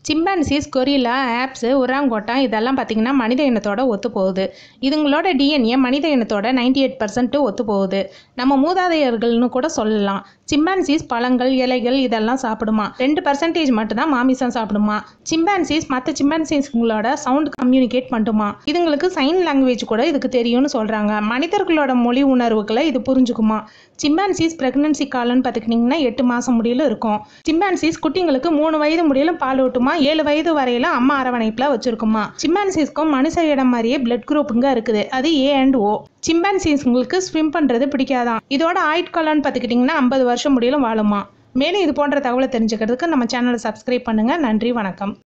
chimpanzees gorilla apps உராங்கோட்டான் இதெல்லாம் பார்த்திங்கன்னா மனித இனத்தோட ஒத்து போகுது இதுங்களோட டிஎன்ஏ மனித இனத்தோட 98% எயிட் பர்சன்ட் ஒத்து போகுது நம்ம மூதாதையர்கள்னு கூட சொல்லலாம் சிம்பான்சிஸ் பழங்கள் இலைகள் இதெல்லாம் சாப்பிடுமா ரெண்டு பர்சன்டேஜ் மட்டும்தான் மாமிசம் சாப்பிடுமா சிம்பான்சிஸ் மற்ற சிம்பான்சிஸ்ங்களோட சவுண்ட் கம்யூனிகேட் பண்ணுமா இதுங்களுக்கு சைன் லாங்குவேஜ் கூட இதுக்கு தெரியும்னு சொல்கிறாங்க மனிதர்களோட மொழி உணர்வுகளை இது புரிஞ்சுக்குமா சிம்பான்சிஸ் பிரெக்னன்சி காலம்னு பார்த்துக்கிட்டிங்கன்னா எட்டு மாதம் முடியல இருக்கும் சிம்பான்சிஸ் குட்டிங்களுக்கு மூணு வயது முடியலும் பால் ஊட்டுமா ஏழு வயது வரையில அம்மா அரவணைப்பில் வச்சிருக்குமா சிம்பான்சிஸ்க்கும் மனுஷ இடம் மாதிரியே பிளட் குரூப்புங்க இருக்குது அது ஏ அண்ட் ஓ சிம்பான்சிஸ்ங்களுக்கு ஸ்விம் பண்ணுறது பிடிக்காதான் இதோட ஆயுட்காலம்னு பார்த்துக்கிட்டிங்கன்னா ஐம்பது வருஷம் முடியலும் வாழுமா மேலும் இது போன்ற தகவலை தெரிஞ்சுக்கிறதுக்கு நம்ம சேனலை சப்ஸ்கிரைப் பண்ணுங்கள் நன்றி வணக்கம்